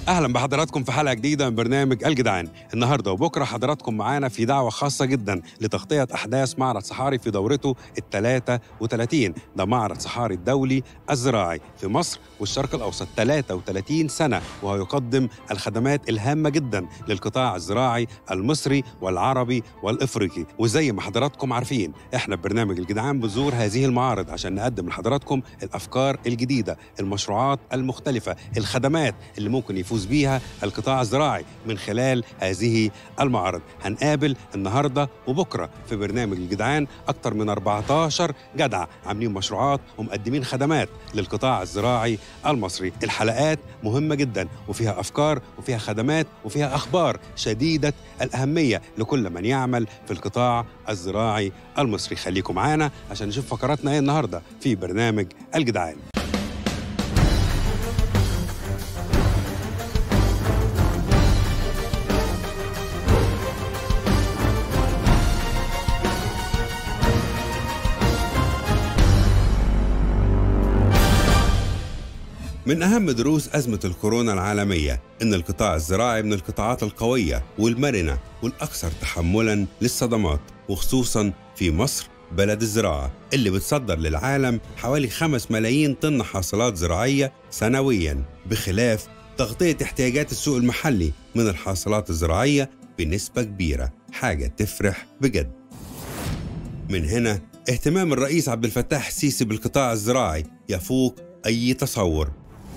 اهلا بحضراتكم في حلقه جديده من برنامج الجدعان النهارده وبكره حضراتكم معانا في دعوه خاصه جدا لتغطيه احداث معرض صحاري في دورته ال 33 ده معرض صحاري الدولي الزراعي في مصر والشرق الاوسط 33 سنه وهيقدم الخدمات الهامه جدا للقطاع الزراعي المصري والعربي والافريقي وزي ما حضراتكم عارفين احنا ببرنامج الجدعان بنزور هذه المعارض عشان نقدم لحضراتكم الافكار الجديده المشروعات المختلفه الخدمات اللي ممكن يفوز بيها القطاع الزراعي من خلال هذه المعارض هنقابل النهارده وبكره في برنامج الجدعان اكتر من 14 جدع عاملين مشروعات ومقدمين خدمات للقطاع الزراعي المصري الحلقات مهمه جدا وفيها افكار وفيها خدمات وفيها اخبار شديده الاهميه لكل من يعمل في القطاع الزراعي المصري خليكم معانا عشان نشوف فقراتنا ايه النهارده في برنامج الجدعان من أهم دروس أزمة الكورونا العالمية إن القطاع الزراعي من القطاعات القوية والمرنة والأكثر تحملاً للصدمات وخصوصاً في مصر بلد الزراعة اللي بتصدر للعالم حوالي 5 ملايين طن حاصلات زراعية سنوياً بخلاف تغطية احتياجات السوق المحلي من الحاصلات الزراعية بنسبة كبيرة حاجة تفرح بجد من هنا اهتمام الرئيس عبد الفتاح السيسي بالقطاع الزراعي يفوق أي تصور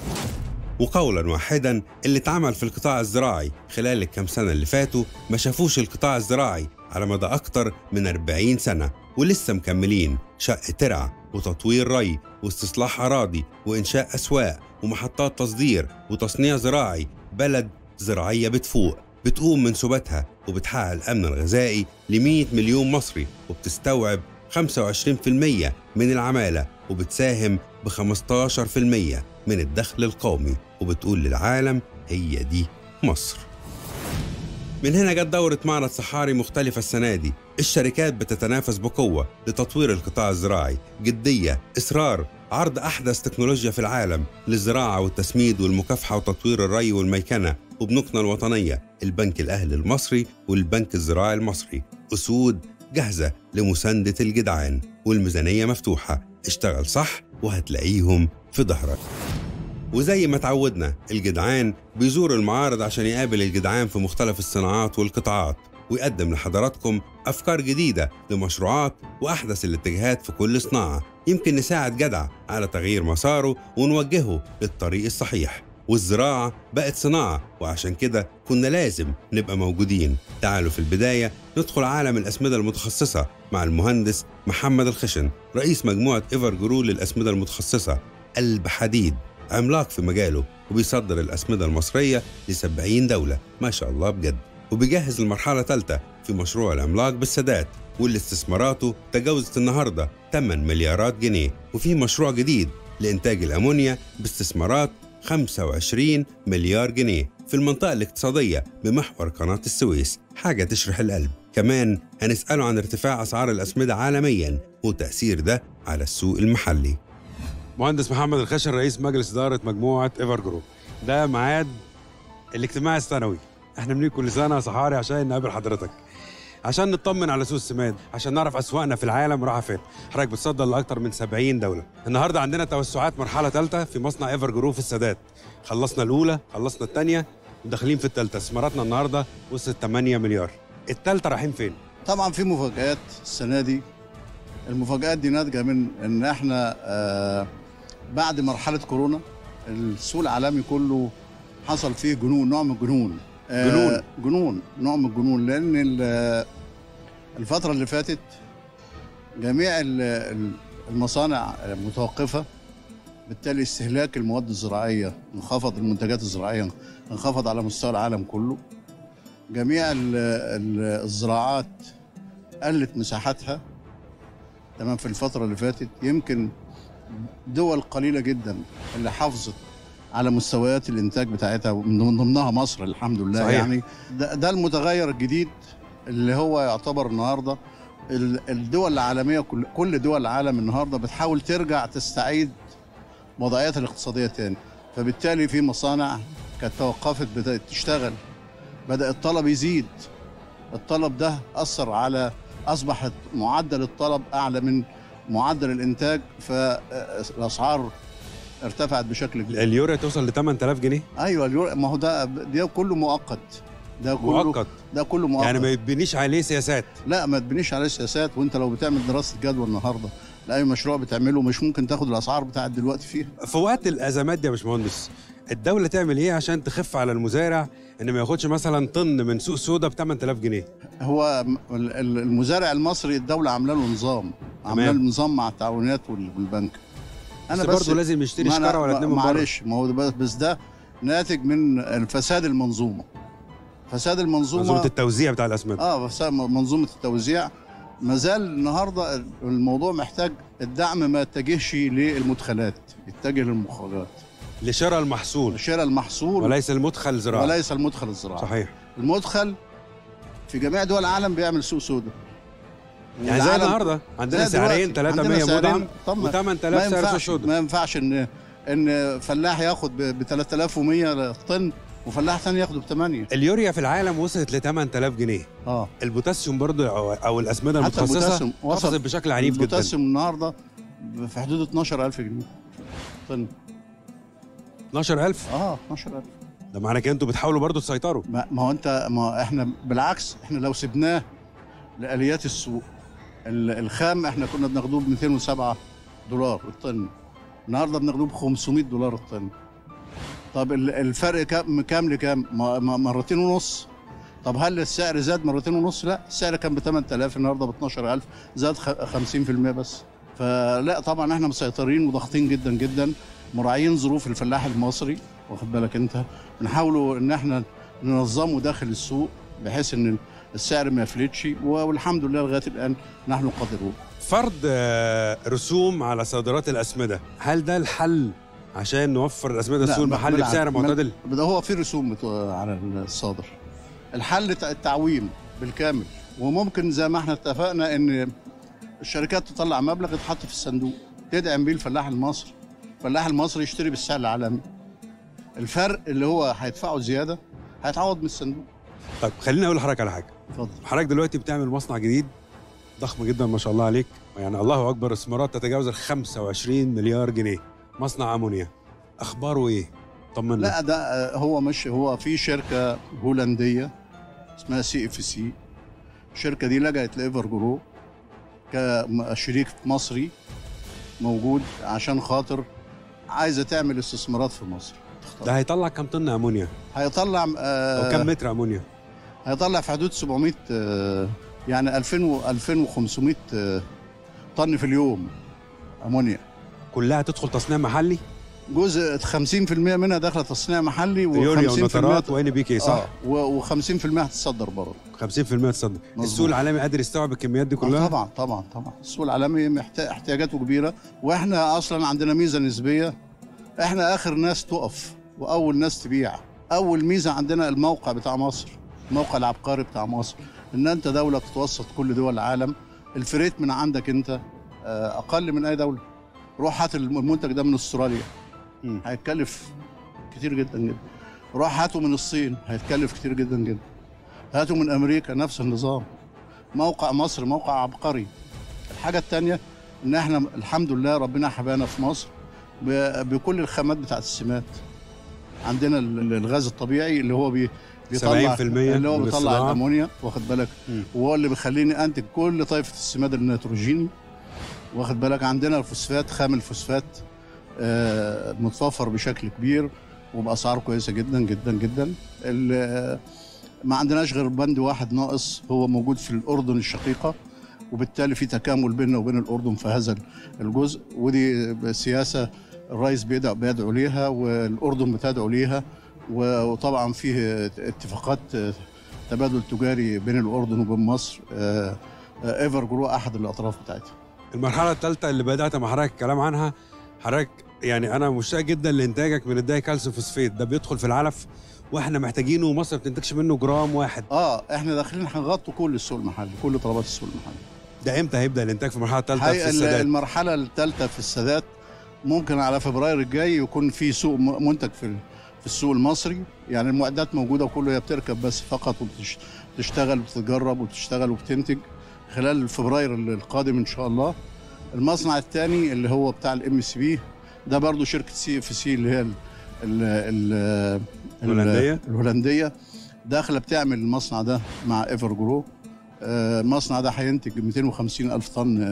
وقولا واحدا اللي اتعمل في القطاع الزراعي خلال الكام سنة اللي فاتوا ما شافوش القطاع الزراعي على مدى أكتر من 40 سنة ولسه مكملين شق ترع وتطوير ري واستصلاح أراضي وإنشاء أسواق ومحطات تصدير وتصنيع زراعي بلد زراعية بتفوق بتقوم من سباتها وبتحقق الأمن الغذائي ل 100 مليون مصري وبتستوعب 25% من العمالة وبتساهم ب 15% من الدخل القومي وبتقول للعالم هي دي مصر من هنا جت دورة معرض صحاري مختلفة السنة دي الشركات بتتنافس بقوة لتطوير القطاع الزراعي جدية إصرار عرض أحدث تكنولوجيا في العالم للزراعة والتسميد والمكافحة وتطوير الري والميكنة وبنوكنا الوطنية البنك الأهلي المصري والبنك الزراعي المصري أسود جاهزة لمساندة الجدعان والميزانية مفتوحة اشتغل صح وهتلاقيهم في ظهرك وزي ما تعودنا الجدعان بيزور المعارض عشان يقابل الجدعان في مختلف الصناعات والقطاعات ويقدم لحضراتكم أفكار جديدة لمشروعات وأحدث الاتجاهات في كل صناعة يمكن نساعد جدع على تغيير مساره ونوجهه للطريق الصحيح والزراعة بقت صناعة وعشان كده كنا لازم نبقى موجودين تعالوا في البداية ندخل عالم الأسمدة المتخصصة مع المهندس محمد الخشن رئيس مجموعة إيفر جرو للأسمدة المتخصصة قلب حديد عملاق في مجاله وبيصدر الأسمدة المصرية ل 70 دولة ما شاء الله بجد وبيجهز المرحلة ثالثة في مشروع العملاق بالسادات واللي استثماراته تجاوزت النهاردة 8 مليارات جنيه وفي مشروع جديد لإنتاج الأمونيا باستثمارات 25 مليار جنيه في المنطقة الاقتصادية بمحور قناة السويس حاجة تشرح القلب كمان هنسأله عن ارتفاع أسعار الأسمدة عالميا وتأثير ده على السوق المحلي مهندس محمد الخشن رئيس مجلس إدارة مجموعة إيفر جروب ده ميعاد الاجتماع السنوي احنا بنيجي كل سنة صحاري عشان نقابل حضرتك عشان نطمن على سوق السماد عشان نعرف اسواقنا في العالم رايحه فين حضرتك بتصدر لاكثر من 70 دوله النهارده عندنا توسعات مرحله ثالثه في مصنع ايفر جروب في السادات خلصنا الاولى خلصنا الثانيه وداخلين في الثالثه استثماراتنا النهارده وصلت 8 مليار الثالثه رايحين فين طبعا في مفاجآت السنة دي المفاجآت دي ناتجة من إن إحنا آه بعد مرحلة كورونا السوق العالمي كله حصل فيه جنون نوع من الجنون آه، جنون؟ جنون نوع من الجنون لأن ال- الفترة اللي فاتت جميع ال- ال- المصانع متوقفة بالتالي استهلاك المواد الزراعية انخفض المنتجات الزراعية انخفض على مستوى العالم كله جميع ال- ال- الزراعات قلت مساحتها تمام في الفترة اللي فاتت يمكن دول قليلة جدا اللي حافظت على مستويات الإنتاج بتاعتها من ضمنها مصر الحمد لله صحيح. يعني ده, ده المتغير الجديد اللي هو يعتبر النهارده ال- الدول العالمية كل كل دول العالم النهارده بتحاول ترجع تستعيد وضعيتها الاقتصادية تاني فبالتالي في مصانع كانت توقفت بدات تشتغل بدا الطلب يزيد الطلب ده اثر على اصبح معدل الطلب اعلى من معدل الانتاج فالاسعار ارتفعت بشكل كبير اليوريا توصل ل 8000 جنيه ايوه اليورو ما هو ده ده كله مؤقت ده كله مؤقت ده كله مؤقت يعني ما يتبنيش عليه سياسات لا ما تبنيش عليه سياسات وانت لو بتعمل دراسه جدوى النهارده لاي مشروع بتعمله مش ممكن تاخد الاسعار بتاعت دلوقتي فيها في وقت الازمات دي يا باشمهندس الدوله تعمل ايه عشان تخف على المزارع ان ما ياخدش مثلا طن من سوق سودا ب 8000 جنيه هو م- ال- ال- المزارع المصري الدوله عامله له نظام عامله له نظام مع التعاونات وال- والبنك انا بس برضه لازم يشتري ما أنا- شكاره ولا ما- اتنين من بره معلش ما هو ده بس- بس ده ناتج من الفساد المنظومه فساد المنظومه منظومه التوزيع بتاع الاسمده اه بس منظومه التوزيع ما زال النهارده الموضوع محتاج الدعم ما يتجهش للمدخلات يتجه للمخرجات لشراء المحصول شراء المحصول وليس المدخل زراعي وليس المدخل الزراعي صحيح المدخل في جميع دول العالم بيعمل سوق سودا يعني زي النهارده عندنا زي سعرين دلوقتي. 300 عندنا سعرين. مدعم طب ما- و8000 ما سعر سوق ينفعش سودا ما ينفعش ان ان فلاح ياخد ب 3100 طن وفلاح ثاني ياخده ب 8 اليوريا في العالم وصلت ل 8000 جنيه اه البوتاسيوم برضو او, أو الاسمده حتى المتخصصه البوتاسيوم وصل قفزت بشكل عنيف جدا البوتاسيوم النهارده في حدود 12000 جنيه طن 12000 اه 12000 ده معنى كده انتوا بتحاولوا برضو تسيطروا ما ما هو انت ما هو احنا بالعكس احنا لو سبناه لاليات السوق ال- الخام احنا كنا بناخدوه ب 207 دولار الطن النهارده بناخدوه ب 500 دولار الطن طب ال- الفرق كام كام لكام؟ ما- ما- مرتين ونص طب هل السعر زاد مرتين ونص؟ لا السعر كان ب 8000 النهارده ب 12000 زاد خ- 50% بس فلا طبعا احنا مسيطرين وضاغطين جدا جدا مراعيين ظروف الفلاح المصري واخد بالك انت بنحاولوا ان احنا ننظمه داخل السوق بحيث ان السعر ما يفلتش والحمد لله لغايه الان نحن قادرون فرض آه، رسوم على صادرات الاسمده هل ده الحل عشان نوفر الاسمده لا، السوق المحلي بالعكس. بسعر بل- معتدل ده هو في رسوم بت- على الصادر الحل تع- التعويم بالكامل وممكن زي ما احنا اتفقنا ان الشركات تطلع مبلغ يتحط في الصندوق تدعم بيه الفلاح المصري الفلاح المصري يشتري بالسعر العالمي الفرق اللي هو هيدفعه زياده هيتعوض من الصندوق طيب خليني اقول لحضرتك على حاجه اتفضل حضرتك دلوقتي بتعمل مصنع جديد ضخم جدا ما شاء الله عليك يعني الله اكبر استثمارات تتجاوز ال 25 مليار جنيه مصنع امونيا اخباره ايه طمنا لا ده آه، هو مش هو في شركه هولنديه اسمها سي اف سي الشركه دي لجأت لايفر جرو كشريك مصري موجود عشان خاطر عايزه تعمل استثمارات في مصر ده هيطلع كام طن امونيا هيطلع او آه كام متر امونيا هيطلع في حدود 700 آه يعني 2000 و 2500 آه طن في اليوم امونيا كلها تدخل تصنيع محلي جزء 50% منها داخله تصنيع محلي يوريا و50% ونترات وان بي كي صح اه و50% هتصدر بره 50% تصدر مظبوط. السوق العالمي قادر يستوعب الكميات دي آه كلها طبعا طبعا طبعا السوق العالمي محتاج احتياجاته كبيره واحنا اصلا عندنا ميزه نسبيه احنا اخر ناس تقف واول ناس تبيع اول ميزه عندنا الموقع بتاع مصر الموقع العبقري بتاع مصر ان انت دوله تتوسط كل دول العالم الفريت من عندك انت آه، اقل من اي دوله روح هات المنتج ده من استراليا مم. هيتكلف كتير جدا جدا روح هاته من الصين هيتكلف كتير جدا جدا هاته من امريكا نفس النظام موقع مصر موقع عبقري الحاجه الثانيه ان احنا الحمد لله ربنا حبانا في مصر ب- بكل الخامات بتاعت السمات عندنا ال- الغاز الطبيعي اللي هو بي بيطلع 70% اللي هو من بيطلع الصناعة. الامونيا واخد بالك مم. وهو اللي بيخليني انتج كل طائفه السماد النيتروجيني واخد بالك عندنا الفوسفات خام الفوسفات آه، متوفر بشكل كبير وباسعار كويسه جدا جدا جدا ال- ما عندناش غير بند واحد ناقص هو موجود في الاردن الشقيقه وبالتالي في تكامل بيننا وبين الاردن في هذا الجزء ودي سياسه الرئيس بيدعو بيدعو ليها والاردن بتدعو ليها و- وطبعا فيه اتفاقات تبادل تجاري بين الاردن وبين مصر آه، آه، ايفر جرو احد الاطراف بتاعتها المرحله الثالثه اللي بدات مع حضرتك الكلام عنها حضرتك يعني انا مشتاق جدا لانتاجك من الداي كالسيوم فوسفيت ده بيدخل في العلف واحنا محتاجينه ومصر ما بتنتجش منه جرام واحد اه احنا داخلين هنغطوا كل السوق المحلي كل طلبات السوق المحلي ده امتى هيبدا الانتاج في المرحله الثالثه حقيقة في السادات المرحله الثالثه في السادات ممكن على فبراير الجاي يكون في سوق م- منتج في في السوق المصري يعني المعدات موجوده وكله هي بتركب بس فقط وبتشتغل وبتتجرب وبتشتغل وبتنتج خلال فبراير القادم ان شاء الله المصنع الثاني اللي هو بتاع الام سي بي ده برضو شركه سي اف سي اللي هي ال ال ال الهولندية؟ الهولنديه داخله بتعمل المصنع ده مع ايفر جرو المصنع ده هينتج 250 الف طن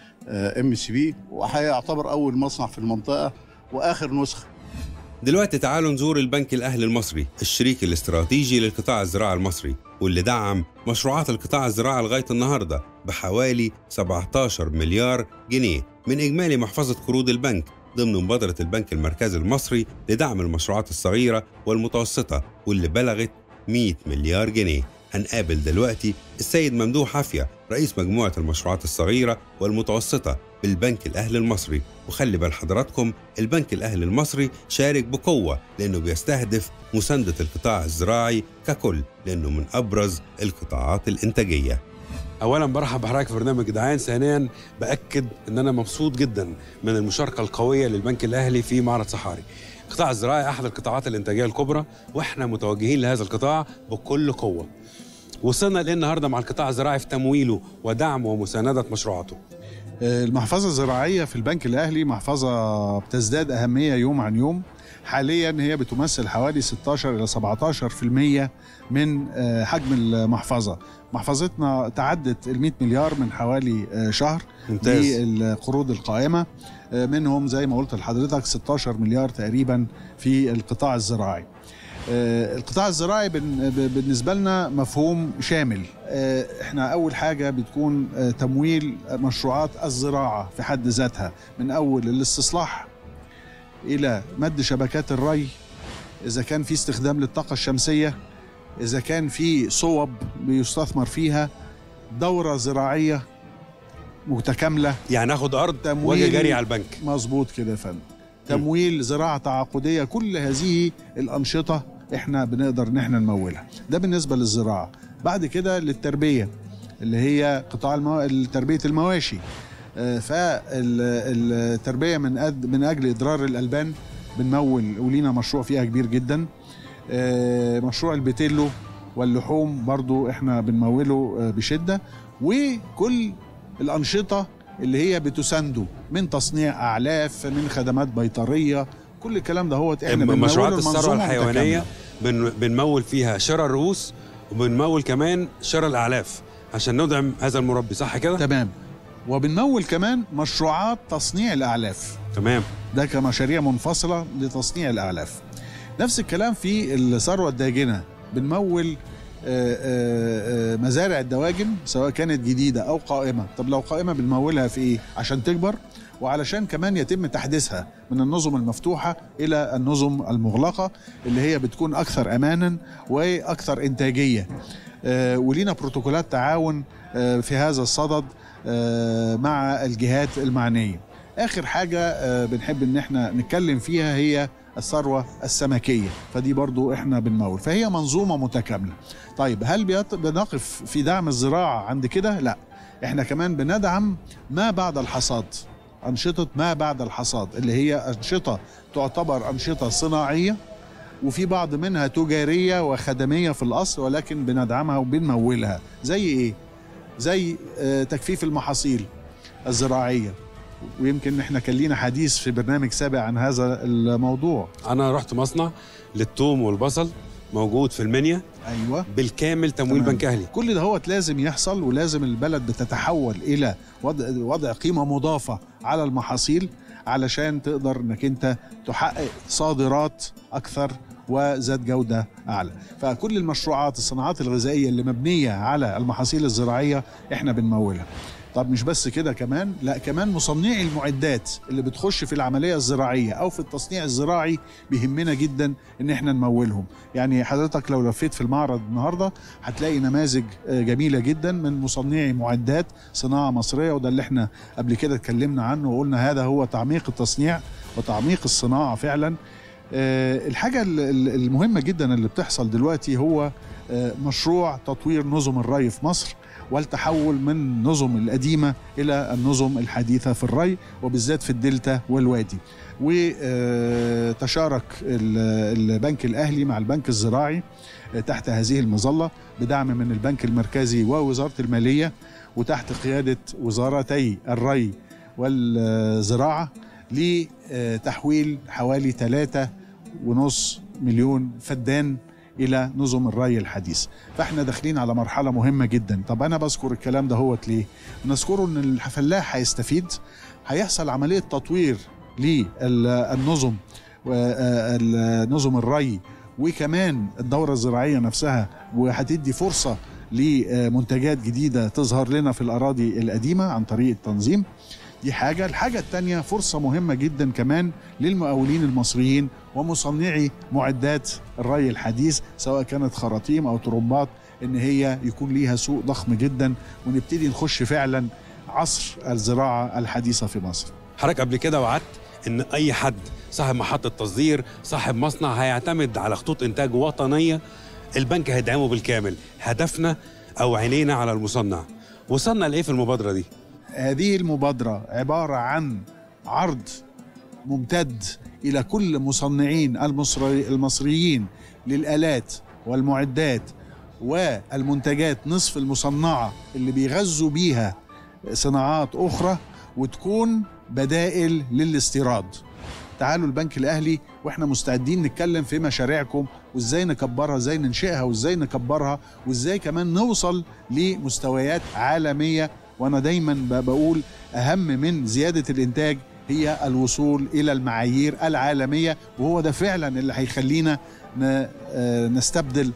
ام سي بي وهيعتبر اول مصنع في المنطقه واخر نسخه دلوقتي تعالوا نزور البنك الأهلي المصري الشريك الاستراتيجي للقطاع الزراعي المصري واللي دعم مشروعات القطاع الزراعي لغاية النهاردة بحوالي 17 مليار جنيه من إجمالي محفظة قروض البنك ضمن مبادرة البنك المركزي المصري لدعم المشروعات الصغيرة والمتوسطة واللي بلغت 100 مليار جنيه هنقابل دلوقتي السيد ممدوح عافية رئيس مجموعة المشروعات الصغيرة والمتوسطة بالبنك الأهلي المصري وخلي بال حضراتكم البنك الأهلي المصري شارك بقوة لأنه بيستهدف مساندة القطاع الزراعي ككل لأنه من أبرز القطاعات الإنتاجية اولا برحب بحضرتك في برنامج جدعان ثانيا باكد ان انا مبسوط جدا من المشاركه القويه للبنك الاهلي في معرض صحاري القطاع الزراعي احد القطاعات الانتاجيه الكبرى واحنا متوجهين لهذا القطاع بكل قوه وصلنا ليه النهارده مع القطاع الزراعي في تمويله ودعم ومسانده مشروعاته المحفظة الزراعية في البنك الأهلي محفظة بتزداد أهمية يوم عن يوم حاليا هي بتمثل حوالي 16 إلى 17% من حجم المحفظة محفظتنا تعدت ال 100 مليار من حوالي شهر ممتاز للقروض القائمة منهم زي ما قلت لحضرتك 16 مليار تقريبا في القطاع الزراعي القطاع الزراعي بالنسبة لنا مفهوم شامل احنا أول حاجة بتكون تمويل مشروعات الزراعة في حد ذاتها من أول الاستصلاح إلى مد شبكات الري إذا كان في استخدام للطاقة الشمسية إذا كان في صوب بيستثمر فيها دورة زراعية متكاملة يعني اخد ارض تمويل- واجي جري على البنك مظبوط كده يا فندم تمويل زراعة تعاقدية كل هذه الأنشطة احنا بنقدر ان احنا نمولها ده بالنسبة للزراعة بعد كده للتربية اللي هي قطاع المو... تربية المواشي فالتربية من أد... من أجل إضرار الألبان بنمول ولينا مشروع فيها كبير جدا آه، مشروع البيتيلو واللحوم برضو احنا بنموله آه، بشدة وكل الأنشطة اللي هي بتسانده من تصنيع أعلاف من خدمات بيطرية كل الكلام ده هو احنا بنموله مشروعات الثروه المنظومة الحيوانيه متكاملة. بن بنمول فيها شراء الرؤوس وبنمول كمان شراء الاعلاف عشان ندعم هذا المربي صح كده تمام وبنمول كمان مشروعات تصنيع الأعلاف تمام ده كمشاريع منفصلة لتصنيع الأعلاف نفس الكلام في الثروة الداجنة بنمول آه، آه، آه، مزارع الدواجن سواء كانت جديدة أو قائمة طب لو قائمة بنمولها في إيه؟ عشان تكبر وعلشان كمان يتم تحديثها من النظم المفتوحة إلى النظم المغلقة اللي هي بتكون أكثر أمانا وأكثر إنتاجية آه، ولينا بروتوكولات تعاون آه، في هذا الصدد آه، مع الجهات المعنية آخر حاجة آه، بنحب إن احنا نتكلم فيها هي الثروة السمكية فدي برضو احنا بنمول فهي منظومة متكاملة طيب هل بيط- بنقف في دعم الزراعة عند كده؟ لا احنا كمان بندعم ما بعد الحصاد أنشطة ما بعد الحصاد اللي هي أنشطة تعتبر أنشطة صناعية وفي بعض منها تجارية وخدمية في الأصل ولكن بندعمها وبنمولها زي إيه؟ زي آه، تجفيف المحاصيل الزراعية ويمكن احنا كان لينا حديث في برنامج سابق عن هذا الموضوع انا رحت مصنع للثوم والبصل موجود في المنيا ايوه بالكامل تمويل تمام. بنك اهلي كل ده هو لازم يحصل ولازم البلد بتتحول الى وضع, وضع قيمه مضافه على المحاصيل علشان تقدر انك انت تحقق صادرات اكثر وذات جوده اعلى فكل المشروعات الصناعات الغذائيه اللي مبنيه على المحاصيل الزراعيه احنا بنمولها طب مش بس كده كمان لا كمان مصنعي المعدات اللي بتخش في العمليه الزراعيه او في التصنيع الزراعي بيهمنا جدا ان احنا نمولهم يعني حضرتك لو لفيت في المعرض النهارده هتلاقي نماذج آه، جميله جدا من مصنعي معدات صناعه مصريه وده اللي احنا قبل كده اتكلمنا عنه وقلنا هذا هو تعميق التصنيع وتعميق الصناعه فعلا آه، الحاجه ال- ال- المهمه جدا اللي بتحصل دلوقتي هو آه، مشروع تطوير نظم الري في مصر والتحول من النظم القديمة إلى النظم الحديثة في الري وبالذات في الدلتا والوادي وتشارك البنك الأهلي مع البنك الزراعي آه، تحت هذه المظلة بدعم من البنك المركزي ووزارة المالية وتحت قيادة وزارتي الري والزراعة لتحويل حوالي ثلاثة ونص مليون فدان الى نظم الري الحديث فاحنا داخلين على مرحله مهمه جدا طب انا بذكر الكلام ده هوت ليه نذكره ان الفلاح هيستفيد هيحصل عمليه تطوير للنظم نظم الري وكمان الدوره الزراعيه نفسها وهتدي فرصه لمنتجات جديده تظهر لنا في الاراضي القديمه عن طريق التنظيم دي حاجة الحاجة التانية فرصة مهمة جدا كمان للمقاولين المصريين ومصنعي معدات الري الحديث سواء كانت خراطيم أو ترمبات إن هي يكون ليها سوق ضخم جدا ونبتدي نخش فعلا عصر الزراعة الحديثة في مصر حضرتك قبل كده وعدت ان اي حد صاحب محطه تصدير صاحب مصنع هيعتمد على خطوط انتاج وطنيه البنك هيدعمه بالكامل هدفنا او عينينا على المصنع وصلنا لايه في المبادره دي هذه المبادرة عبارة عن عرض ممتد إلى كل مصنعين المصري المصريين للآلات والمعدات والمنتجات نصف المصنعة اللي بيغذوا بيها صناعات أخرى وتكون بدائل للاستيراد تعالوا البنك الأهلي وإحنا مستعدين نتكلم في مشاريعكم وإزاي نكبرها إزاي ننشئها وإزاي نكبرها وإزاي كمان نوصل لمستويات عالمية وانا دايما بقول اهم من زياده الانتاج هي الوصول الى المعايير العالميه وهو ده فعلا اللي هيخلينا نستبدل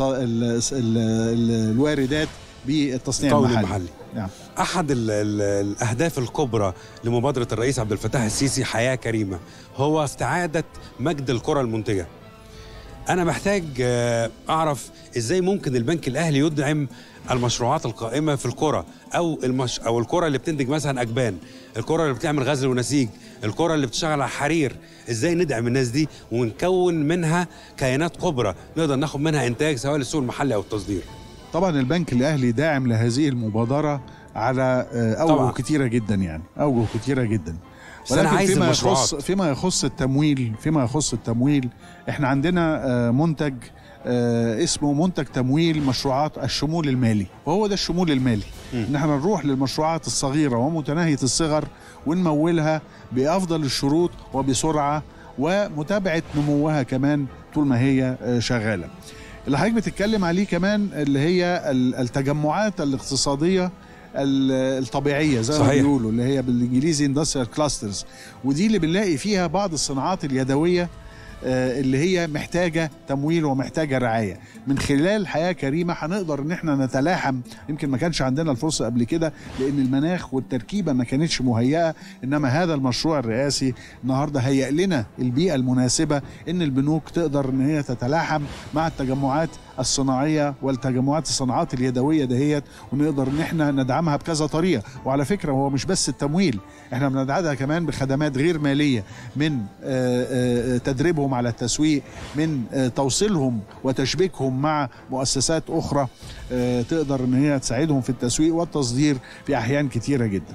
الواردات بالتصنيع المحلي, المحلي. نعم. احد ال ال الاهداف الكبرى لمبادره الرئيس عبد الفتاح السيسي حياه كريمه هو استعاده مجد القرى المنتجه انا محتاج اعرف ازاي ممكن البنك الاهلي يدعم المشروعات القائمه في القرى او المش او القرى اللي بتنتج مثلا اجبان القرى اللي بتعمل غزل ونسيج القرى اللي بتشتغل على حرير ازاي ندعم الناس دي ونكون منها كيانات كبرى نقدر ناخد منها انتاج سواء للسوق المحلي او التصدير طبعا البنك الاهلي داعم لهذه المبادره على اوجه طبعا. كتيره جدا يعني اوجه كتيره جدا ولكن عايز فيما المشروعات. يخص فيما يخص التمويل فيما يخص التمويل احنا عندنا منتج اسمه منتج تمويل مشروعات الشمول المالي وهو ده الشمول المالي م. ان احنا نروح للمشروعات الصغيره ومتناهيه الصغر ونمولها بافضل الشروط وبسرعه ومتابعه نموها كمان طول ما هي شغاله اللي حضرتك بتتكلم عليه كمان اللي هي التجمعات الاقتصاديه الطبيعيه زي ما بيقولوا اللي هي بالانجليزي اندستريال كلاسترز ودي اللي بنلاقي فيها بعض الصناعات اليدويه اللي هي محتاجة تمويل ومحتاجة رعاية من خلال حياة كريمة هنقدر ان احنا نتلاحم يمكن ما كانش عندنا الفرصة قبل كده لان المناخ والتركيبة ما كانتش مهيئة انما هذا المشروع الرئاسي النهاردة هيئ لنا البيئة المناسبة ان البنوك تقدر ان هي تتلاحم مع التجمعات الصناعية والتجمعات الصناعات اليدوية دهيت ونقدر ان احنا ندعمها بكذا طريقة وعلى فكرة هو مش بس التمويل احنا بندعمها كمان بخدمات غير مالية من تدريبهم على التسويق من توصيلهم وتشبيكهم مع مؤسسات اخرى تقدر ان هي تساعدهم في التسويق والتصدير في احيان كتيرة جدا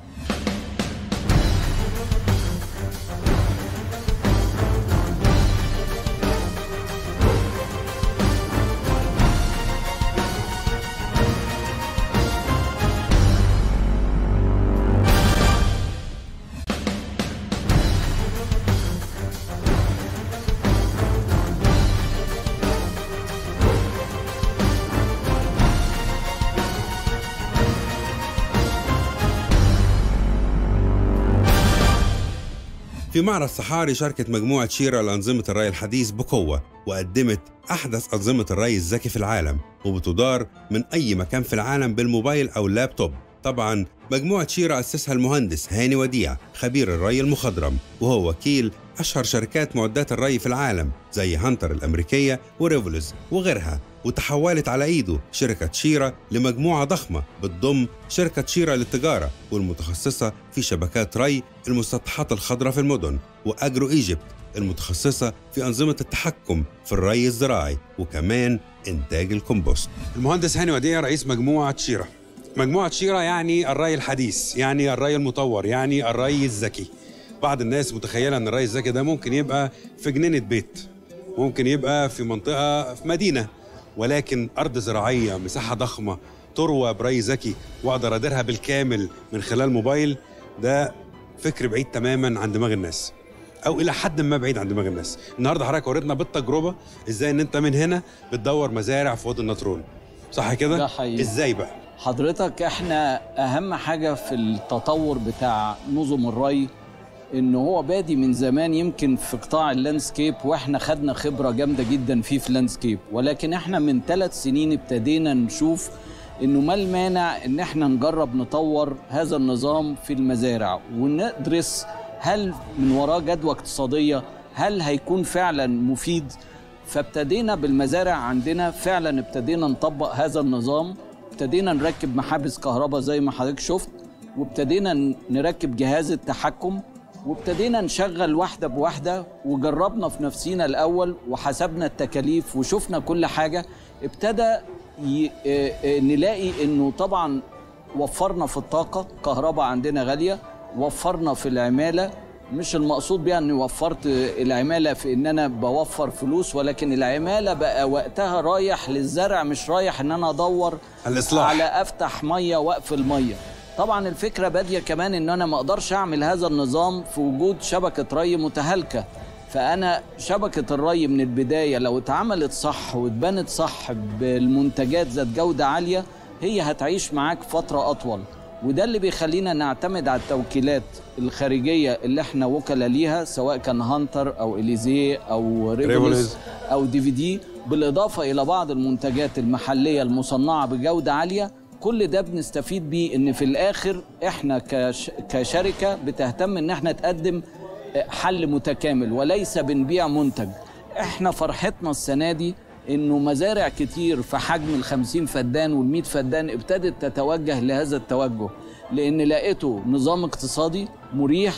في معرض صحاري شاركت مجموعة شيرا لأنظمة الري الحديث بقوة وقدمت أحدث أنظمة الري الذكي في العالم وبتدار من أي مكان في العالم بالموبايل أو اللابتوب طبعا مجموعة شيرا أسسها المهندس هاني وديع خبير الري المخضرم وهو وكيل أشهر شركات معدات الري في العالم زي هانتر الأمريكية وريفولوز وغيرها وتحولت على ايده شركة شيرا لمجموعة ضخمة بتضم شركة شيرا للتجارة والمتخصصة في شبكات ري المسطحات الخضراء في المدن وأجرو إيجيبت المتخصصة في أنظمة التحكم في الري الزراعي وكمان إنتاج الكمبوست المهندس هاني وديع رئيس مجموعة شيرة مجموعة شيرة يعني الري الحديث يعني الري المطور يعني الري الذكي بعض الناس متخيلة أن الري الذكي ده ممكن يبقى في جنينة بيت ممكن يبقى في منطقة في مدينة ولكن أرض زراعية مساحة ضخمة تروى بري ذكي وأقدر أديرها بالكامل من خلال موبايل ده فكر بعيد تماما عن دماغ الناس او الى حد ما بعيد عن دماغ الناس النهارده حضرتك وريتنا بالتجربه ازاي ان انت من هنا بتدور مزارع في وادي النطرون صح كده ده حقيقي. ازاي بقى حضرتك احنا اهم حاجه في التطور بتاع نظم الري ان هو بادي من زمان يمكن في قطاع اللاندسكيب واحنا خدنا خبره جامده جدا فيه في اللاندسكيب ولكن احنا من ثلاث سنين ابتدينا نشوف انه ما المانع ان احنا نجرب نطور هذا النظام في المزارع وندرس هل من وراه جدوى اقتصاديه هل هيكون فعلا مفيد فابتدينا بالمزارع عندنا فعلا ابتدينا نطبق هذا النظام ابتدينا نركب محابس كهرباء زي ما حضرتك شفت وابتدينا نركب جهاز التحكم وابتدينا نشغل واحدة بواحدة وجربنا في نفسينا الأول وحسبنا التكاليف وشفنا كل حاجة ابتدى ي... اه اه نلاقي انه طبعا وفرنا في الطاقة كهرباء عندنا غالية وفرنا في العمالة مش المقصود بيها اني وفرت العمالة في ان انا بوفر فلوس ولكن العمالة بقى وقتها رايح للزرع مش رايح ان انا ادور الإصلاح. على افتح مية واقفل مية طبعا الفكرة بادية كمان ان انا ما اقدرش اعمل هذا النظام في وجود شبكة ري متهالكة فانا شبكة الري من البداية لو اتعملت صح واتبنت صح بالمنتجات ذات جودة عالية هي هتعيش معاك فترة اطول وده اللي بيخلينا نعتمد على التوكيلات الخارجية اللي احنا وكلاء ليها سواء كان هانتر او اليزيه او ريفوليز. ريفوليز او دي في دي بالاضافه الى بعض المنتجات المحليه المصنعه بجوده عاليه كل ده بنستفيد بيه ان في الاخر احنا كش كشركه بتهتم ان احنا تقدم حل متكامل وليس بنبيع منتج احنا فرحتنا السنه دي انه مزارع كتير في حجم ال 50 فدان وال 100 فدان ابتدت تتوجه لهذا التوجه لان لقيته نظام اقتصادي مريح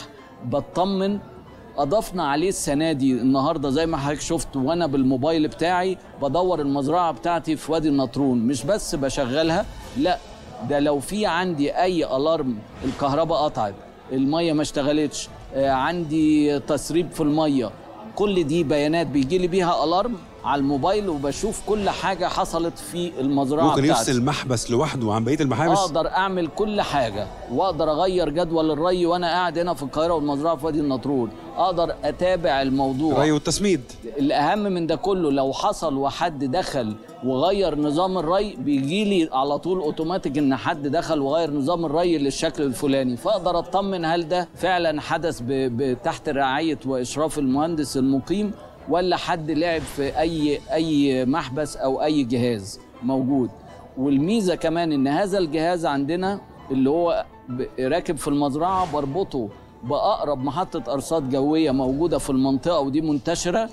بطمن اضفنا عليه السنه دي النهارده زي ما حضرتك شفت وانا بالموبايل بتاعي بدور المزرعه بتاعتي في وادي النطرون مش بس بشغلها لا ده لو في عندي اي الارم الكهرباء قطعت الميه ما اشتغلتش آه، عندي تسريب في الميه كل دي بيانات بيجي لي بيها الارم على الموبايل وبشوف كل حاجه حصلت في المزرعه ممكن بتاعتي يفصل المحبس لوحده عن بقيه المحابس اقدر اعمل كل حاجه واقدر اغير جدول الري وانا قاعد هنا في القاهره والمزرعه في وادي النطرون اقدر اتابع الموضوع الري والتسميد الاهم من ده كله لو حصل وحد دخل وغير نظام الري بيجي لي على طول اوتوماتيك ان حد دخل وغير نظام الري للشكل الفلاني فاقدر اطمن هل ده فعلا حدث ب... ب... تحت رعايه واشراف المهندس المقيم ولا حد لعب في اي اي محبس او اي جهاز موجود والميزه كمان ان هذا الجهاز عندنا اللي هو ب- راكب في المزرعه بربطه باقرب محطه ارصاد جويه موجوده في المنطقه ودي منتشره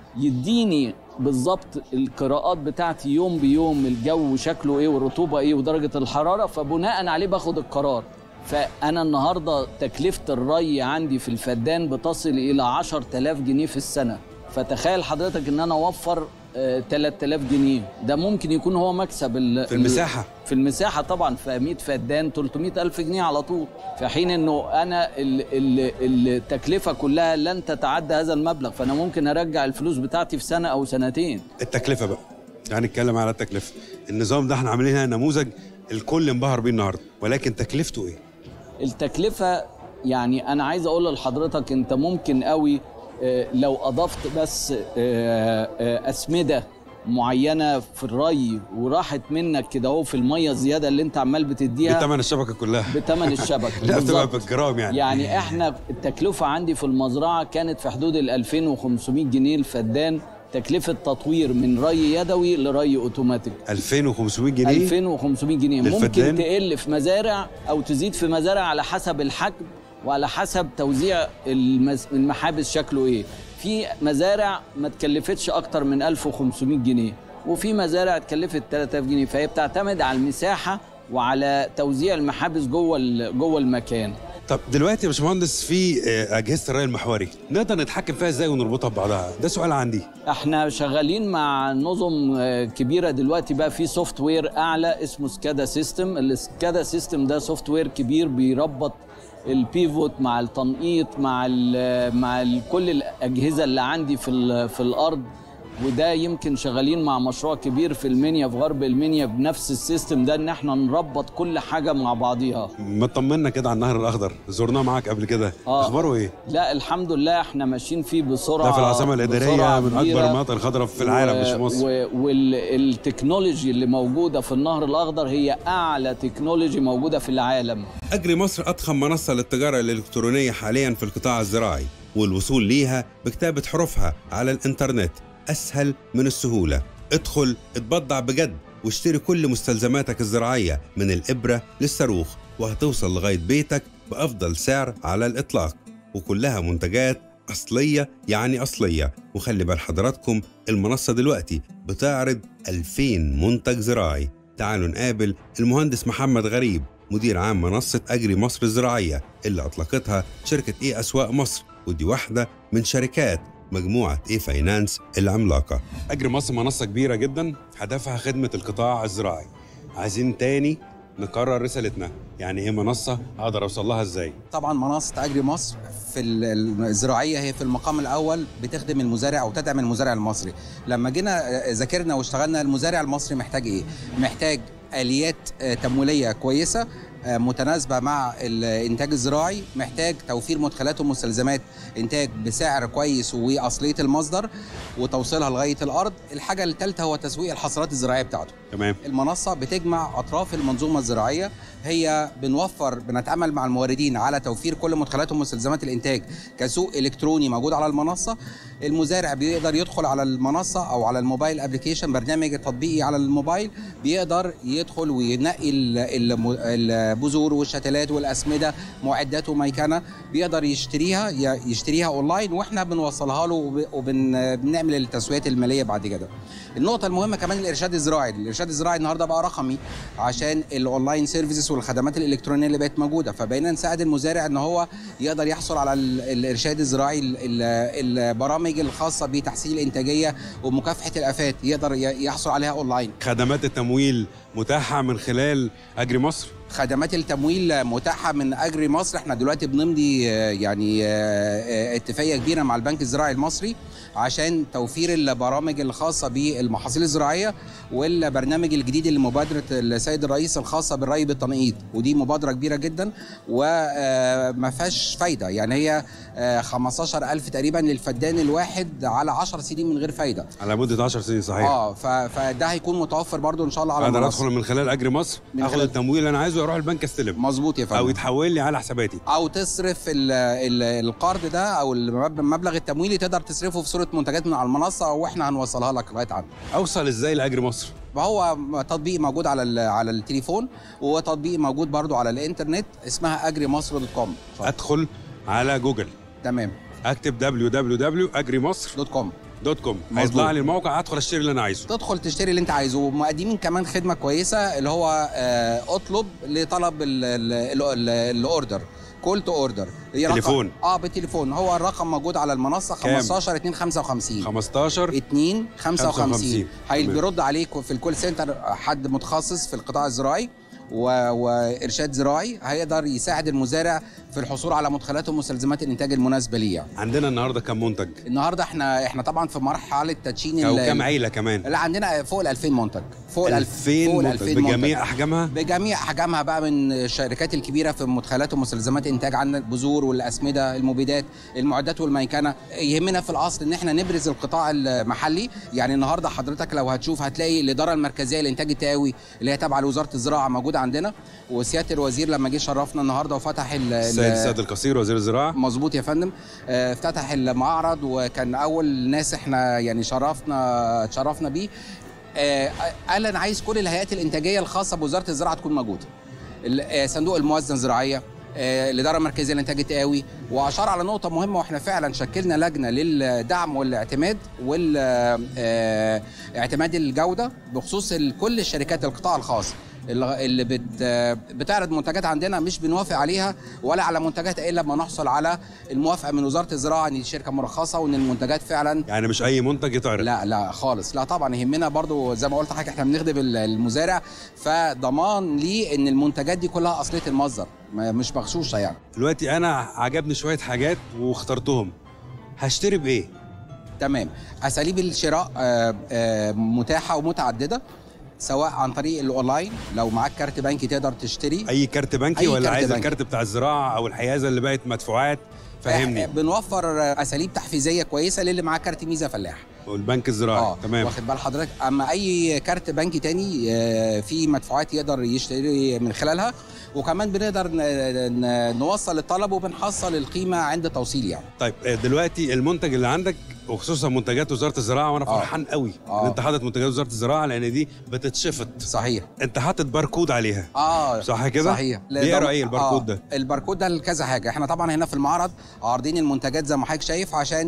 يديني بالظبط القراءات بتاعتي يوم بيوم الجو شكله ايه والرطوبه ايه ودرجه الحراره فبناء عليه باخد القرار فانا النهارده تكلفه الري عندي في الفدان بتصل الى 10000 جنيه في السنه فتخيل حضرتك ان انا اوفر آه، 3000 جنيه ده ممكن يكون هو مكسب ال- في المساحة. في المساحه طبعا في 100 فدان 300 الف جنيه على طول في حين انه انا ال ال التكلفه كلها لن تتعدى هذا المبلغ فانا ممكن ارجع الفلوس بتاعتي في سنه او سنتين التكلفه بقى يعني نتكلم على التكلفه النظام ده احنا عاملين هنا نموذج الكل انبهر بيه النهارده ولكن تكلفته ايه التكلفة يعني أنا عايز أقول لحضرتك أنت ممكن قوي آه، لو أضفت بس آه، آه، أسمدة معينة في الري وراحت منك كده اهو في المية الزيادة اللي أنت عمال بتديها بثمن الشبكه كلها بتمن الشبكة لا بتبقى بالظبط. بالجرام يعني يعني احنا التكلفة عندي في المزرعة كانت في حدود ال 2500 جنيه الفدان تكلفة تطوير من ري يدوي لري اوتوماتيك 2500 جنيه 2500 جنيه للفدان؟ ممكن تقل في مزارع او تزيد في مزارع على حسب الحجم وعلى حسب توزيع المز... المحابس شكله ايه في مزارع ما تكلفتش اكتر من 1500 جنيه وفي مزارع اتكلفت 3000 جنيه فهي بتعتمد على المساحه وعلى توزيع المحابس جوه ال- جوه المكان طب دلوقتي يا باشمهندس في آه، اجهزه الري المحوري نقدر نتحكم فيها ازاي ونربطها ببعضها ده سؤال عندي احنا شغالين مع نظم آه، كبيره دلوقتي بقى في سوفت وير اعلى اسمه سكادا سيستم السكادا سيستم ده سوفت وير كبير بيربط البيفوت مع التنقيط مع ال مع ال كل الاجهزه اللي عندي في ال- في الارض وده يمكن شغالين مع مشروع كبير في المنيا في غرب المنيا بنفس السيستم ده ان احنا نربط كل حاجه مع بعضيها ما تطمنا كده على النهر الاخضر زرناه معاك قبل كده آه. اخباره ايه لا الحمد لله احنا ماشيين فيه بسرعه ده في العاصمه الاداريه بسرعة من اكبر كبيرة. المناطق الخضراء في العالم مش في مصر والتكنولوجي اللي موجوده في النهر الاخضر هي اعلى تكنولوجي موجوده في العالم أجري مصر أضخم منصة للتجارة الإلكترونية حاليا في القطاع الزراعي والوصول ليها بكتابة حروفها على الإنترنت أسهل من السهولة ادخل اتبضع بجد واشتري كل مستلزماتك الزراعية من الإبرة للصاروخ وهتوصل لغاية بيتك بأفضل سعر على الإطلاق وكلها منتجات أصلية يعني أصلية وخلي بال حضراتكم المنصة دلوقتي بتعرض 2000 منتج زراعي تعالوا نقابل المهندس محمد غريب مدير عام منصة أجري مصر الزراعية اللي أطلقتها شركة إيه أسواق مصر ودي واحدة من شركات مجموعة إيه فاينانس العملاقة اجري مصر منصه كبيره جدا هدفها خدمه القطاع الزراعي عايزين تاني نكرر رسالتنا يعني ايه منصه اقدر اوصل لها ازاي طبعا منصه اجري مصر في ال- الزراعيه هي في المقام الاول بتخدم المزارع او تدعم المزارع المصري لما جينا آه، ذاكرنا واشتغلنا المزارع المصري محتاج ايه محتاج اليات آه، تمويليه كويسه آه، متناسبه مع الانتاج الزراعي محتاج توفير مدخلات ومستلزمات انتاج بسعر كويس واصليه المصدر وتوصيلها لغايه الارض الحاجه الثالثه هو تسويق الحصولات الزراعيه بتاعته تمام المنصة بتجمع أطراف المنظومة الزراعية هي بنوفر بنتعامل مع الموردين على توفير كل مدخلات ومستلزمات الإنتاج كسوق إلكتروني موجود على المنصة المزارع بيقدر يدخل على المنصة أو على الموبايل أبليكيشن برنامج تطبيقي على الموبايل بيقدر يدخل وينقي ال- الم- البذور والشتلات والأسمدة معدات وميكنة بيقدر يشتريها ي- يشتريها أونلاين وإحنا بنوصلها له وبنعمل التسويات المالية بعد كده النقطة المهمة كمان الإرشاد الزراعي، الإرشاد الزراعي النهاردة بقى رقمي عشان الأونلاين سيرفيسز والخدمات الإلكترونية اللي بقت موجودة، فبقينا نساعد المزارع إن هو يقدر يحصل على ال- الإرشاد الزراعي ال- ال- البرامج الخاصة بتحسين الإنتاجية ومكافحة الآفات يقدر ي- يحصل عليها أونلاين. خدمات التمويل متاحه من خلال اجري مصر خدمات التمويل متاحة من أجري مصر احنا دلوقتي بنمضي آه، يعني آه، آه، اتفاقية كبيرة مع البنك الزراعي المصري عشان توفير البرامج الخاصة بالمحاصيل الزراعية والبرنامج الجديد اللي مبادرة السيد الرئيس الخاصة بالري بالتنقيط ودي مبادرة كبيرة جدا وما فيهاش فايدة يعني هي آه، 15000 تقريبا للفدان الواحد على 10 سنين من غير فايدة على مده 10 سنين صحيح اه ف- فده هيكون متوفر برضو ان شاء الله على اقدر المنصة. ادخل من خلال اجري مصر من اخد خلال- التمويل اللي انا عايزه اروح البنك استلم مظبوط يا فندم او يتحول لي على حساباتي او تصرف ال ال القرض ده او المب- المبلغ التمويلي تقدر تصرفه في صوره منتجات من على المنصه واحنا هنوصلها لك لغايه عندك اوصل ازاي لاجري مصر فهو تطبيق موجود على ال- على التليفون وتطبيق موجود برضو على الانترنت اسمها اجري مصر دوت كوم ادخل على جوجل تمام اكتب www.agrimصr.com دوت كوم هيطلع مظبوط. لي الموقع ادخل اشتري اللي انا عايزه تدخل تشتري اللي انت عايزه ومقدمين كمان خدمه كويسه اللي هو آه، اطلب لطلب ال- ال- ال- ال- الاوردر كول تو اوردر تليفون. اه بالتليفون هو الرقم موجود على المنصه كام؟ 15 2 55 15 2 55 55. هي تمام. بيرد عليك في الكول سنتر حد متخصص في القطاع الزراعي و... وارشاد زراعي هيقدر يساعد المزارع في الحصول على مدخلات ومستلزمات الانتاج المناسبه ليه يعني. عندنا النهارده كام منتج النهارده احنا احنا طبعا في مرحله تدشين او ال- كام عيله كمان لا عندنا فوق ال 2000 منتج فوق ال 2000 فوق ال منتج 2000 بجميع منتج. احجامها بجميع احجامها بقى من الشركات الكبيره في مدخلات ومستلزمات انتاج عندنا البذور والاسمده المبيدات المعدات والميكنه يهمنا في الاصل ان احنا نبرز القطاع المحلي يعني النهارده حضرتك لو هتشوف هتلاقي الاداره المركزيه للانتاج التقوي اللي هي تابعه لوزاره الزراعه موجوده عندنا وسياده الوزير لما جه شرفنا النهارده وفتح ال- السيد ال- سيد القصير وزير الزراعه مظبوط يا فندم آه، افتتح المعرض وكان اول ناس احنا يعني شرفنا شرفنا بيه آه، قال انا عايز كل الهيئات الانتاجيه الخاصه بوزاره الزراعه تكون موجوده ال- آه، صندوق الموازنه الزراعيه آه، الاداره المركزيه للانتاج التقاوي واشار على نقطه مهمه واحنا فعلا شكلنا لجنه للدعم والاعتماد والاعتماد الجوده بخصوص ال- كل الشركات القطاع الخاص اللي اللي بت بتعرض منتجات عندنا مش بنوافق عليها ولا على منتجات الا لما نحصل على الموافقه من وزاره الزراعه ان دي شركه مرخصه وان المنتجات فعلا يعني مش اي منتج يتعرض لا لا خالص لا طبعا يهمنا برضو زي ما قلت لحضرتك احنا بنخدم ال- المزارع فضمان ليه ان المنتجات دي كلها اصليه المصدر ما- مش مغشوشه يعني دلوقتي انا عجبني شويه حاجات واخترتهم هشتري بايه تمام اساليب الشراء آه، آه، متاحه ومتعدده سواء عن طريق الاونلاين لو معاك كارت بنكي تقدر تشتري اي كارت بنكي أي ولا كارت عايز بنكي. الكارت بتاع الزراعه او الحيازه اللي بقت مدفوعات فهمني آه، بنوفر آه، اساليب تحفيزيه كويسه للي معاه كارت ميزه فلاح والبنك الزراعي تمام واخد بال حضرتك اما اي كارت بنكي تاني آه، في مدفوعات يقدر يشتري من خلالها وكمان بنقدر ن- ن- نوصل الطلب وبنحصل القيمه عند توصيل يعني طيب آه، دلوقتي المنتج اللي عندك وخصوصا منتجات وزاره الزراعه وانا آه. فرحان قوي آه. ان انت حاطط منتجات وزاره الزراعه لان دي بتتشفط صحيح انت حاطط باركود عليها اه صح كده؟ صحيح بيقرا ايه الباركود ده؟ الباركود ده لكذا حاجه احنا طبعا هنا في المعرض عارضين المنتجات زي ما حضرتك شايف عشان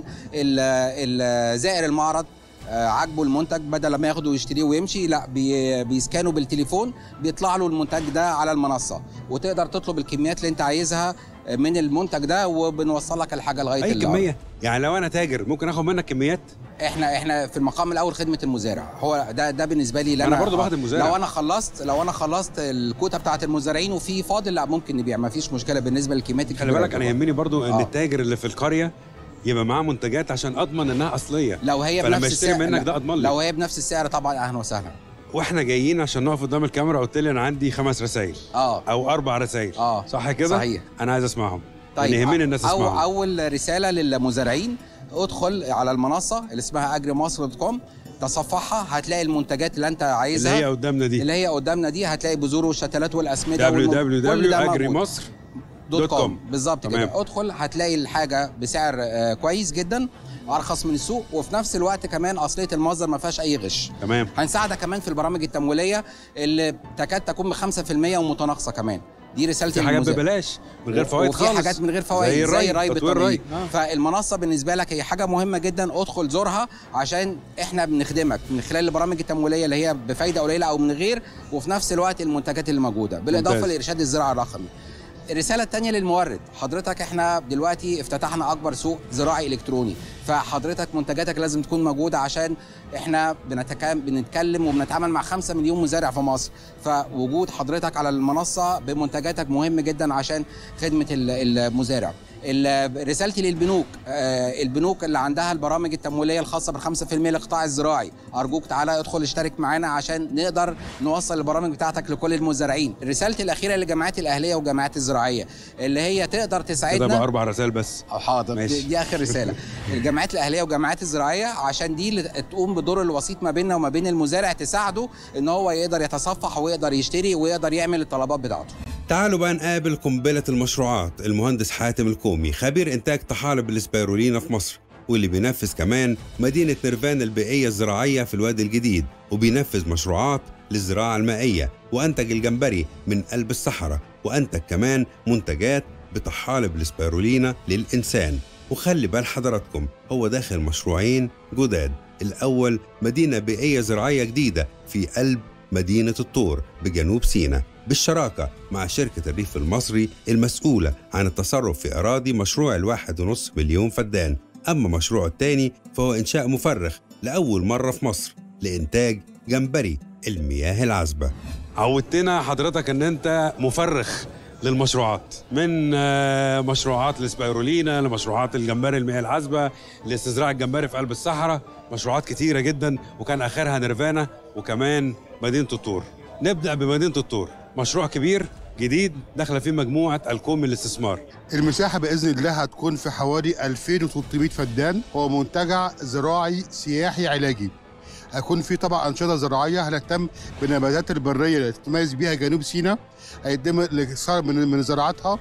ال- ال- زائر المعرض آه، عاجبه المنتج بدل ما ياخده ويشتريه ويمشي لا بي بيسكانه بالتليفون بيطلع له المنتج ده على المنصه وتقدر تطلب الكميات اللي انت عايزها من المنتج ده وبنوصل لك الحاجه لغايه اي الأرض. كميه يعني لو انا تاجر ممكن اخد منك كميات احنا احنا في المقام الاول خدمه المزارع هو ده ده بالنسبه لي أنا برضو باخد المزارع. لو انا خلصت لو انا خلصت الكوتا بتاعه المزارعين وفي فاضل لا ممكن نبيع ما فيش مشكله بالنسبه للكميات خلي الكبيرة بالك انا طبعاً. يهمني برضو ان آه. التاجر اللي في القريه يبقى معاه منتجات عشان اضمن انها اصليه لو هي فلما بنفس اشتري السعر منك لا. ده اضمن لي لو هي بنفس السعر طبعا اهلا وسهلا واحنا جايين عشان نقف قدام الكاميرا قلت لي انا عندي خمس رسائل اه او اربع رسائل اه صح كده صحيح انا عايز اسمعهم طيب يعني يهمني الناس أو تسمعهم اول رساله للمزارعين ادخل على المنصه اللي اسمها اجري مصر دوت كوم تصفحها هتلاقي المنتجات اللي انت اللي عايزها هي قدامنا دي اللي هي قدامنا دي هتلاقي بذور والشتلات والاسمده والم- كل ده موجود. www.agrimصر دوت دوت كوم كوم. بالظبط تمام. كده ادخل هتلاقي الحاجه بسعر آه، كويس جدا ارخص من السوق وفي نفس الوقت كمان اصليه المصدر ما فيهاش اي غش تمام هنساعدك كمان في البرامج التمويليه اللي تكاد تكون ب 5% ومتناقصه كمان دي رسالتي في حاجات للمزارع. ببلاش من غير فوائد وفي خالص حاجات من غير فوائد زي الري, الري تطوير بالطبيعي الري آه. فالمنصه بالنسبه لك هي حاجه مهمه جدا ادخل زورها عشان احنا بنخدمك من خلال البرامج التمويليه اللي هي بفايده قليله او من غير وفي نفس الوقت المنتجات اللي موجوده بالاضافه ممتاز. لارشاد الزراعه الرقمي الرساله الثانيه للمورد حضرتك احنا دلوقتي افتتحنا اكبر سوق زراعي الكتروني فحضرتك منتجاتك لازم تكون موجوده عشان احنا بنتكلم بنتكلم وبنتعامل مع 5 مليون مزارع في مصر فوجود حضرتك على المنصه بمنتجاتك مهم جدا عشان خدمه ال- المزارع ال- رسالتي للبنوك آه، البنوك اللي عندها البرامج التمويليه الخاصه بال 5% للقطاع الزراعي ارجوك تعالى ادخل اشترك معانا عشان نقدر نوصل البرامج بتاعتك لكل المزارعين رسالتي الاخيره للجامعات الاهليه والجامعات الزراعيه اللي هي تقدر كده بقى تساعدنا اربع رسائل بس أو حاضر ماشي. دي, دي اخر رساله الجامعات الاهليه والجامعات الزراعيه عشان دي اللي تقوم بدور الوسيط ما بيننا وما بين المزارع تساعده ان هو يقدر يتصفح ويقدر يشتري ويقدر يعمل الطلبات بتاعته تعالوا بقى نقابل قنبلة المشروعات المهندس حاتم الكومي خبير إنتاج طحالب الإسبيرولينا في مصر واللي بينفذ كمان مدينة نيرفان البيئية الزراعية في الوادي الجديد وبينفذ مشروعات للزراعة المائية وأنتج الجمبري من قلب الصحراء وأنتج كمان منتجات بطحالب الإسبيرولينا للإنسان وخلي بال حضراتكم هو داخل مشروعين جداد الأول مدينة بيئية زراعية جديدة في قلب مدينة الطور بجنوب سيناء بالشراكة مع شركة الريف المصري المسؤولة عن التصرف في أراضي مشروع الواحد ونص مليون فدان أما مشروع التاني فهو إنشاء مفرخ لأول مرة في مصر لإنتاج جمبري المياه العذبة عودتنا حضرتك ان انت مفرخ للمشروعات من آه، مشروعات الاسبيرولينا لمشروعات الجمبري المياه العذبه لاستزراع الجمبري في قلب الصحراء مشروعات كتيره جدا وكان اخرها نيرفانا وكمان مدينه الطور نبدا بمدينه الطور مشروع كبير جديد داخله فيه مجموعه الكوم للاستثمار المساحة بإذن الله هتكون في حوالي 2300 فدان هو منتجع زراعي سياحي علاجي هيكون في طبعا أنشطة زراعية هنهتم بالنباتات البرية اللي تتميز بيها جنوب سيناء هيتم الاكثار من من زراعتها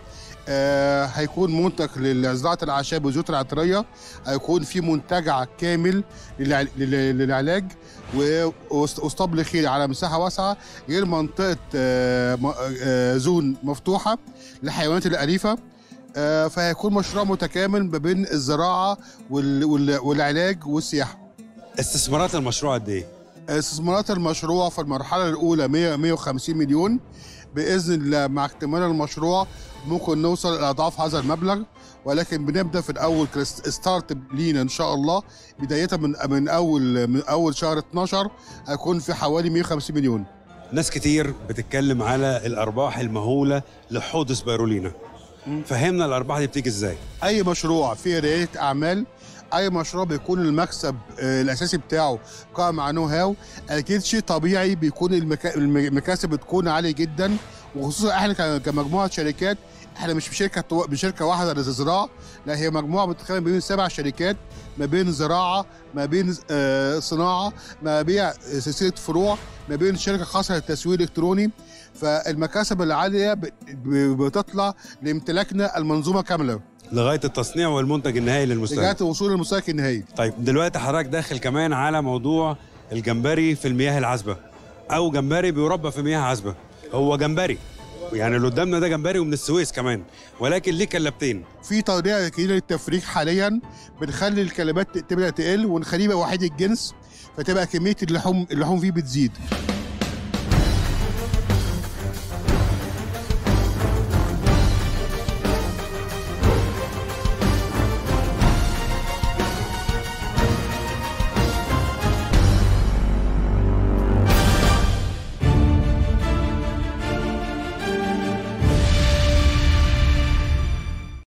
آه هيكون منتج لزراعة الأعشاب والزيوت العطرية هيكون في منتجع كامل للع- لل- للعلاج و- وست- واسطبل خيل على مساحة واسعة غير منطقة آه م- آه زون مفتوحة للحيوانات الأليفة آه، فهيكون مشروع متكامل ما بين الزراعه وال... وال... والعلاج والسياحه استثمارات المشروع قد ايه استثمارات المشروع في المرحله الاولى 100 150 مليون باذن الله مع اكتمال المشروع ممكن نوصل الى اضعاف هذا المبلغ ولكن بنبدا في الاول ستارت لينا ان شاء الله بدايه من من اول من اول شهر 12 هيكون في حوالي 150 مليون ناس كتير بتتكلم على الارباح المهوله لحوض سبيرولينا فهمنا الارباح دي بتيجي ازاي اي مشروع فيه رياده اعمال اي مشروع بيكون المكسب آه، الاساسي بتاعه قائم على نو هاو اكيد شيء طبيعي بيكون المكا... الم- المكاسب بتكون عاليه جدا وخصوصا احنا ك- كمجموعه شركات احنا مش بشركه بشركه واحده للزراعه لا هي مجموعه بتتكلم ما بين سبع شركات ما بين زراعه ما بين آه، صناعه ما بين سلسله فروع ما بين شركه خاصه للتسويق الالكتروني فالمكاسب العاليه ب- ب- بتطلع لامتلاكنا المنظومه كامله لغايه التصنيع والمنتج النهائي للمستهلك لغايه وصول المستهلك النهائي طيب دلوقتي حضرتك داخل كمان على موضوع الجمبري في المياه العذبه او جمبري بيربى في مياه عذبه هو جمبري يعني اللي قدامنا ده جمبري ومن السويس كمان ولكن ليه كلبتين في طريقه جديده للتفريغ حاليا بنخلي الكلمات تبدا تقل ونخليه يبقى وحيد الجنس فتبقى كميه اللحوم اللحوم فيه بتزيد